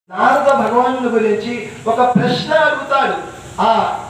నారద భగవానుని గురించి ఒక ప్రశ్న అడుగుతాడు ఆ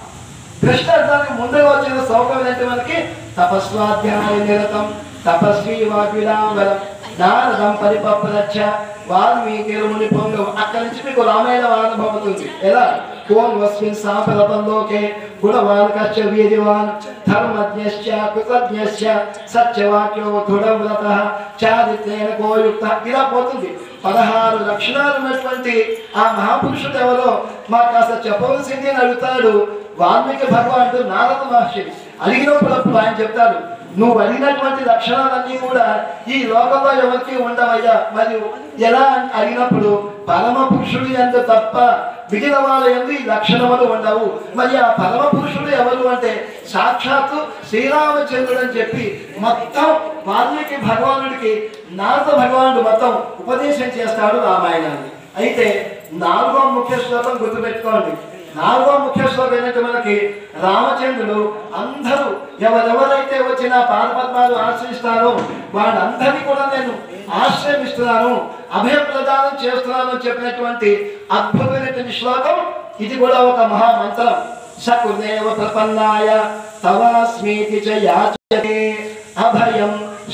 ప్రశ్న అడగడానికి ముందుగా వచ్చిన సౌకర్యం ఏంటి మనకి తపస్వాధ్యాయ నిరతం తపస్వి వాగ్విడాంబరం నారదం పరిపప్రచ్చ వాల్మీకి ముని పొంగం అక్కడి నుంచి మీకు రామాయణ అనుభవం అవుతుంది ఎలా కోన్ వస్మిన్ సాంప్రతంలోకే గుణవాన్ కశ్చ వీర్యవాన్ ధర్మజ్ఞశ్చ కృతజ్ఞశ్చ సత్యవాక్యో దృఢవ్రత చారిత్రేణ గోయుక్త ఇలా పోతుంది పదహారు లక్షణాలు ఉన్నటువంటి ఆ మహాపురుషుడు ఎవరో మాకు కాస్త చెప్పవలసింది అని అడుగుతాడు వాల్మీకి భగవానుడు నారద మహర్షి అడిగినప్పుడు ఆయన చెప్తాడు నువ్వు అడిగినటువంటి లక్షణాలన్నీ కూడా ఈ లోకంలో ఎవరికి ఉండవయ్యా మరియు ఎలా అని అడిగినప్పుడు పరమ పురుషుడు ఎంత తప్ప మిగిలిన వాళ్ళ ఎందు ఈ లక్షణములు ఉండవు మరి ఆ పరమ పురుషుడు ఎవరు అంటే సాక్షాత్తు శ్రీరామచంద్రుడు అని చెప్పి మొత్తం వాల్మీకి భగవానుడికి నారద భగవానుడు మొత్తం ఉపదేశం చేస్తాడు రామాయణాన్ని అయితే నాలుగో ముఖ్య శ్లోకం గుర్తుపెట్టుకోండి నాలుగో ముఖ్య శ్లోకం ఏంటంటే మనకి రామచంద్రుడు అందరూ ఎవరెవరైతే వచ్చి నా పాదపద్మాలు ఆశ్రయిస్తారో వాళ్ళందరినీ కూడా నేను ఆశ్రమిస్తున్నాను అభయ ప్రదానం చేస్తున్నాను అని చెప్పినటువంటి అద్భుతమైనటువంటి శ్లోకం ఇది కూడా ఒక మహామంత్రం సకుదేవ ప్రపన్నాయ తవాస్మీతి చ యాచతే అభయం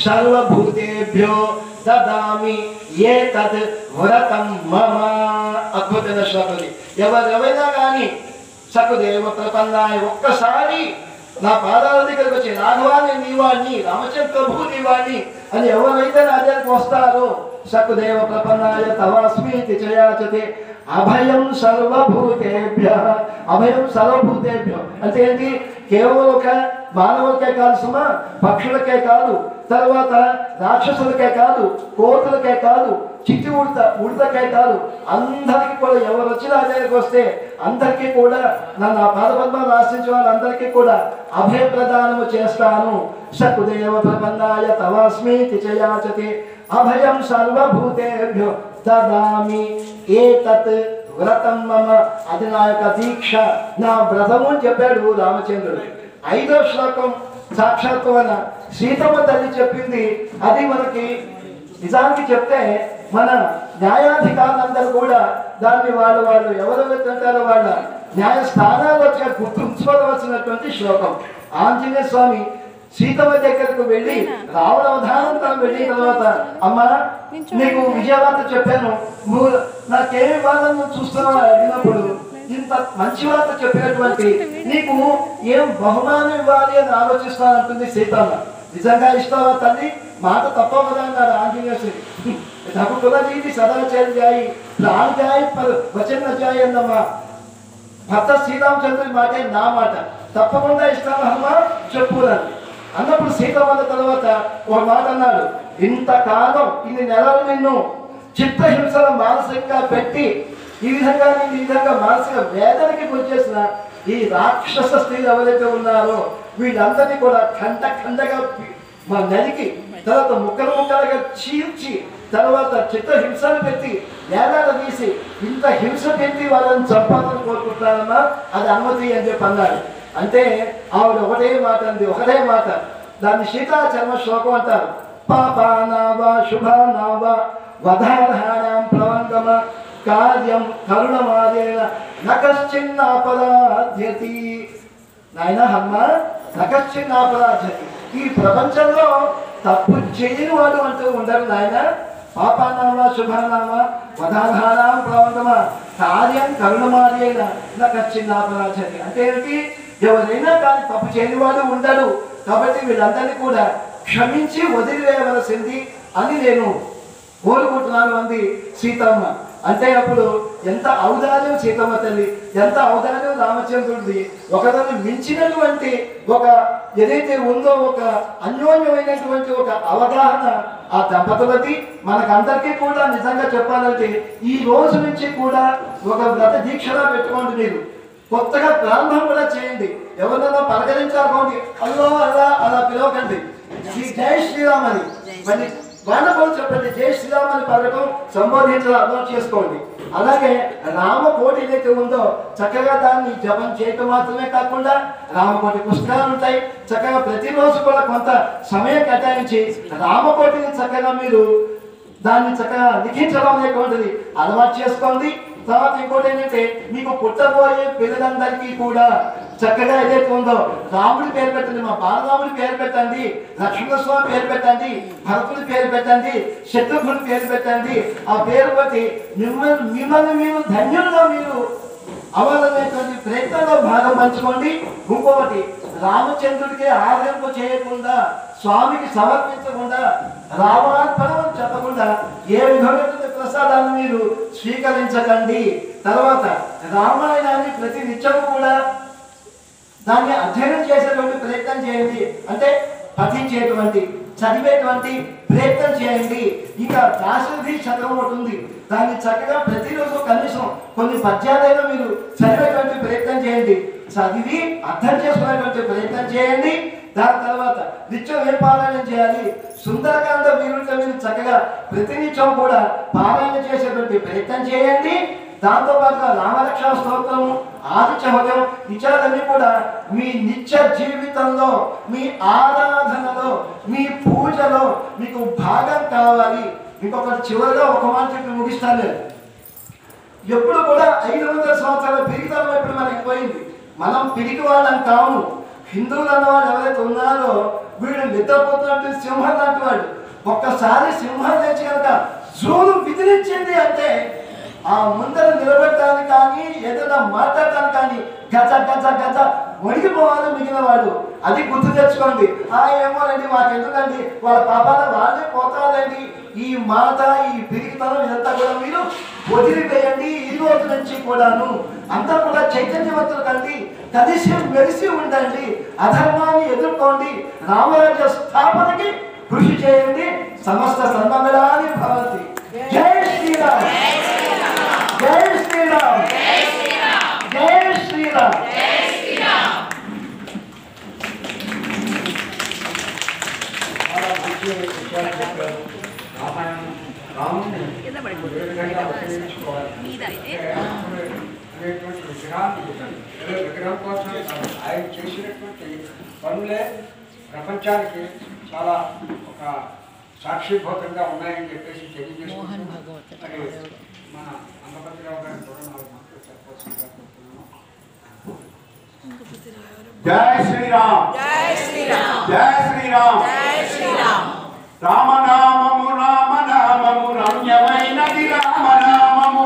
సర్వభూతేభ్యో దదామి ఏ తద్ వ్రతం మమ అద్భుతమైన శ్లోకం ఇది. ఎవరెవరైనా కానీ సకుదేవ ప్రపన్నాయ ఒక్కసారి నా పాదాల దగ్గరకు వచ్చి రాఘవాన్ని నీవాణ్ణి రామచంద్ర ప్రభు నీవాణ్ణి అని ఎవరైతే నా దగ్గరకు వస్తారో సకుదేవ ప్రపన్నాయ తవాస్మీతి చయాచతే అభయం సర్వభూతేభ్య అభయం సర్వభూతేభ్య అంటే ఏంటి కేవలం ఒక మానవులకే కాదు సుమా పక్షులకే కాదు తర్వాత రాక్షసులకే కాదు కోతులకే కాదు చిట్టి ఉడత ఉడతకే కాదు అందరికీ కూడా ఎవరు వచ్చినా దగ్గరికి వస్తే అందరికీ కూడా నన్ను ఆ పాదపద్మాలు ఆశ్రయించే వాళ్ళందరికీ కూడా అభయ ప్రదానము చేస్తాను సకుదేవ ప్రపన్నాయ తవాస్మి తిచయాచతి అభయం సర్వభూతేభ్యో దదామి ఏతత్ వ్రతం మమ అది నా యొక్క దీక్ష నా వ్రతము అని చెప్పాడు రామచంద్రుడు ఐదో శ్లోకం సాక్షాత్తువన సీతమ్మ తల్లి చెప్పింది అది మనకి నిజానికి చెప్తే మన న్యాయాధికారులందరూ కూడా దాన్ని వాళ్ళు వాళ్ళు ఎవరెవరు తింటారో వాళ్ళ న్యాయస్థానాలు వచ్చి గుర్తుంచుకోవలసినటువంటి శ్లోకం ఆంజనేయ స్వామి సీతమ్మ దగ్గరకు వెళ్ళి రావణవధానం తను వెళ్ళిన తర్వాత అమ్మా నీకు విజయవార్త చెప్పాను నువ్వు నాకేమి ఇవ్వాలని నువ్వు చూస్తున్నావు అని అడిగినప్పుడు ఇంత మంచి వార్త చెప్పినటువంటి నీకు ఏం బహుమానం ఇవ్వాలి అని ఆలోచిస్తానంటుంది సీతమ్మ నిజంగా ఇస్తావా తల్లి మాట తప్ప కదా అన్నాడు ఆంజనేయుడు రఘుకుల జీవి సదాచార్యాయి ప్రాణాయి వచన జాయి అన్నమ్మా భర్త శ్రీరామచంద్రుడి మాటే నా మాట తప్పకుండా ఇస్తాను హనుమా చెప్పున్నాను అన్నప్పుడు సీతమ్మ తర్వాత ఒక మాట అన్నాడు ఇంతకాలం ఇన్ని నెలలు నిన్ను చిత్రహింసల మానసికంగా పెట్టి ఈ విధంగా నేను ఈ విధంగా మానసిక వేదనకి గురిచేసిన ఈ రాక్షస స్త్రీలు ఎవరైతే ఉన్నారో వీళ్ళందరినీ కూడా ఖండ ఖండగా పి- మా నరికి తర్వాత ముక్కలు ముక్కలుగా చీల్చి తర్వాత చిత్ర హింసలు పెట్టి వేదాలు తీసి ఇంత హింస పెట్టి వాళ్ళని చంపాలని కోరుకుంటున్నానమ్మా అది అనుమతి అని చెప్పి అన్నాడు అంటే ఆవిడ ఒకటే మాట అంది ఒకటే మాట దాన్ని సీతాచర్మ శ్లోకం అంటారు పాపానావా శుభానావా వధారహాణం ప్రవంగమ కార్యం కరుణమాదేన నకశ్చిన్నాపరాధ్యతి నాయన హమ్మ నకశ్చిన్నాపరాధ్యతి ఈ ప్రపంచంలో తప్పు చేయని వాడు అంటూ ఉండరు నాయన పాపానామా శుభానామా వధాధానాం ప్రవంగమ కార్యం కరుణమాదేన నకశ్చిన్నాపరాధ్యతి అంటే ఏంటి ఎవరైనా కానీ తప్పు చేయని వాడు ఉండడు కాబట్టి వీళ్ళందరినీ కూడా క్షమించి వదిలివేయవలసింది అని నేను కోరుకుంటున్నాను అంది సీతమ్మ అంటే అప్పుడు ఎంత ఔదార్యం సీతమ్మ తల్లి ఎంత ఔదార్యం రామచంద్రుడిది ఒకదాన్ని మించినటువంటి ఒక ఏదైతే ఉందో ఒక అన్యోన్యమైనటువంటి ఒక అవగాహన ఆ దంపతులది మనకందరికీ కూడా నిజంగా చెప్పాలంటే ఈ రోజు నుంచి కూడా ఒక వ్రత దీక్షలా పెట్టుకోండి మీరు కొత్తగా ప్రారంభం కూడా చేయండి ఎవరినైనా పలకరించాలనుకోండి అల్లో అలా అలా పిలవకండి శ్రీ జై శ్రీరామ్ అని మరి వాళ్ళ కూడా చెప్పండి జై శ్రీరామ్ అని పలకటం సంబోధించడం అలవాటు చేసుకోండి అలాగే రామకోటి ఏదైతే ఉందో చక్కగా దాన్ని జపం చేయటం మాత్రమే కాకుండా రామకోటి పుస్తకాలు ఉంటాయి చక్కగా ప్రతిరోజు కూడా కొంత సమయం కేటాయించి రామకోటిని చక్కగా మీరు దాన్ని చక్కగా లిఖించడం అనేటువంటిది అలవాటు చేసుకోండి తర్వాత ఇంకోటి ఏంటంటే మీకు పుట్టబోయే పిల్లలందరికీ కూడా చక్కగా ఏదైతే ఉందో రాముడి పేరు పెట్టండి మా బాలరాముడి పేరు పెట్టండి లక్ష్మణ స్వామి పేరు పెట్టండి భరతుడి పేరు పెట్టండి శత్రుఘ్నుడి పేరు పెట్టండి ఆ పేరు బట్టి మిమ్మల్ని మిమ్మల్ని మీరు ధన్యులుగా మీరు అవ్వాలనేటువంటి ప్రయత్నంలో భాగం పంచుకోండి ఇంకొకటి రామచంద్రుడికి ఆదరింపు చేయకుండా స్వామికి సమర్పించకుండా రామార్పణం అని చెప్పకుండా ఏ విధమైనటువంటి ప్రసాదాన్ని మీరు స్వీకరించకండి తర్వాత రామాయణాన్ని ప్రతి నిత్యము కూడా దాన్ని అధ్యయనం చేసేటువంటి ప్రయత్నం చేయండి అంటే పఠించేటువంటి చదివేటువంటి ప్రయత్నం చేయండి ఇంకా దాశరథి శతకం ఒకటి ఉంది దాన్ని చక్కగా ప్రతిరోజు కనీసం కొన్ని పద్యాలైనా మీరు చదివేటువంటి ప్రయత్నం చేయండి చదివి అర్థం చేసుకునేటువంటి ప్రయత్నం చేయండి దాని తర్వాత నిత్యం ఏం పారాయణం చేయాలి సుందరకాండ వీరుడితో మీరు చక్కగా ప్రతినిత్యం కూడా పారాయణ చేసేటువంటి ప్రయత్నం చేయండి దాంతో పాటుగా రామరక్షణ స్తోత్రం ఆదిత్య హృదయం ఇత్యాదన్నీ కూడా మీ నిత్య జీవితంలో మీ ఆరాధనలో మీ పూజలో మీకు భాగం కావాలి ఇంకొకటి చివరిగా ఒక మాట చెప్పి ముగిస్తాను నేను ఎప్పుడు కూడా ఐదు వందల సంవత్సరాల పిరిగితనం ఇప్పుడు మనకి పోయింది మనం పిరికి వాళ్ళం కాము హిందువులు అన్నవాడు ఎవరైతే ఉన్నారో వీడు నిద్రపోతున్నట్టు సింహం లాంటి వాడు ఒక్కసారి సింహం తెచ్చి కనుక జోలు విదిలించింది అంటే ఆ ముందర నిలబెట్టడానికి కానీ ఏదైనా మాట్లాడటానికి కానీ గజ గజ గజ వణికిపోవాలి మిగిలిన వాడు అది గుర్తు తెచ్చుకోండి ఆ ఏమోనండి మాకు ఎందుకండి వాళ్ళ పాపాల వాళ్ళే పోతారండి ఈ మాట ఈ పిరిగితనం ఇదంతా కూడా మీరు వదిలివేయండి ఈ రోజు నుంచి కూడాను అంతా కూడా చైతన్యవంతులు కండి కలిసి మెలిసి ఉండండి అధర్మాన్ని ఎదుర్కోండి రామరాజ్య స్థాపనకి కృషి చేయండి సమస్త సన్మంగళాన్ని భవంతి జై శ్రీరామ్ జై శ్రీరామ్ జై శ్రీరామ్ చాలా మంచి విషయాలు చెప్పారు రామాయణం రాముని ఏ విధంగా ఉపయోగించుకోవాలి అనేటువంటి విగ్రహాన్ని ఏదో విగ్రహం కోసం కాదు. ఆయన చేసినటువంటి పనులే ప్రపంచానికి చాలా ఒక సాక్షిభూతంగా ఉన్నాయని చెప్పేసి తెలియజేస్తున్నాను మరి మన అన్నపతిరావు గారిని కూడా నాలుగు మాటలు చెప్పవలసిందిగా కోరుతున్నాను జై శ్రీరామ్ జై శ్రీరామ్ జై శ్రీరామ్ జై శ్రీరామ్ రామనామము రామనామము రమ్యమైనది రామనామము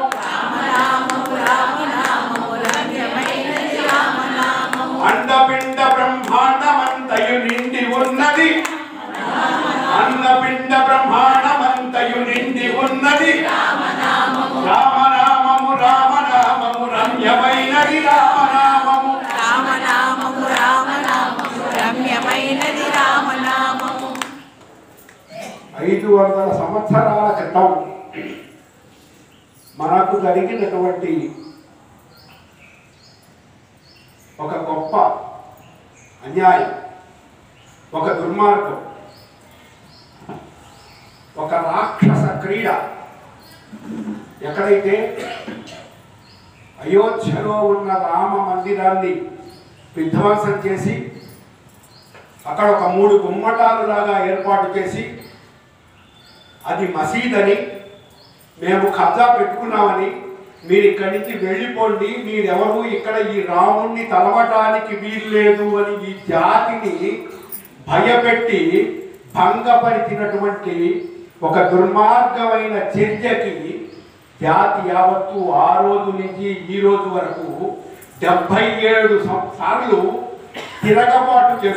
అండపిండ బ్రహ్మాండమంతయు నిండి ఉన్నది అండపిండ బ్రహ్మాండమంతయు నిండి ఉన్నది రామనామము రామనామము రమ్యమైనది రామనామము రామనామము రామనామము రమ్యమైనది రామనామము ఐదు వందల సంవత్సరాల క్రితం మనకు జరిగినటువంటి ఒక గొప్ప అన్యాయం ఒక దుర్మార్గం ఒక రాక్షస క్రీడ ఎక్కడైతే అయోధ్యలో ఉన్న రామ మందిరాన్ని విధ్వంసం చేసి అక్కడ ఒక మూడు గుమ్మటాలు లాగా ఏర్పాటు చేసి అది మసీదని మేము కబ్జా పెట్టుకున్నామని మీరు ఇక్కడి నుంచి వెళ్ళిపోండి మీరెవరు ఇక్కడ ఈ రాముణ్ణి తలవటానికి వీల్లేదు అని ఈ జాతిని భయపెట్టి భంగపరిచినటువంటి ఒక దుర్మార్గమైన చర్యకి జాతి యావత్తు ఆ రోజు నుంచి ఈ రోజు వరకు డెబ్బై ఏడు సార్లు తిరగబాటు చేస్తుంది